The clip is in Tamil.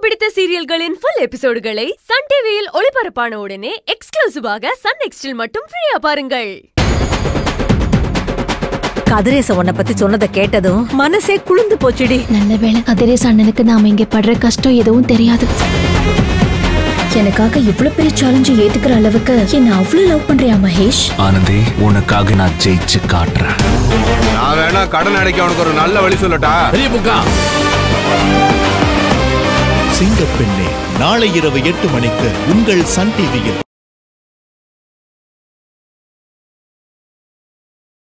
பிடித்த சீரியல்களின் ஃபுல் எபிசோடுகளை சன் டிவியில் ஒளிபரப்பான உடனே எக்ஸ்க்ளூசிவாக சன் நெக்ஸ்டில் மட்டும் ஃப்ரீயா பாருங்கள் கதிரேச உன்னை பத்தி சொன்னதை கேட்டதும் மனசே குளிர்ந்து போச்சுடி நல்ல வேளை கதிரேஸ் அண்ணனுக்கு நாம இங்க படுற கஷ்டம் எதுவும் தெரியாது எனக்காக இவ்வளவு பெரிய சேலஞ்சு ஏத்துக்கிற அளவுக்கு என்ன அவ்வளவு லவ் பண்றியா மகேஷ் ஆனந்தி உனக்காக நான் ஜெயிச்சு காட்டுறேன் நான் வேணா கடன் அடைக்க உனக்கு ஒரு நல்ல வழி சொல்லட்டா சிங்கப்பெண்ணே நாளை இரவு எட்டு மணிக்கு உங்கள் சன் டிவியில்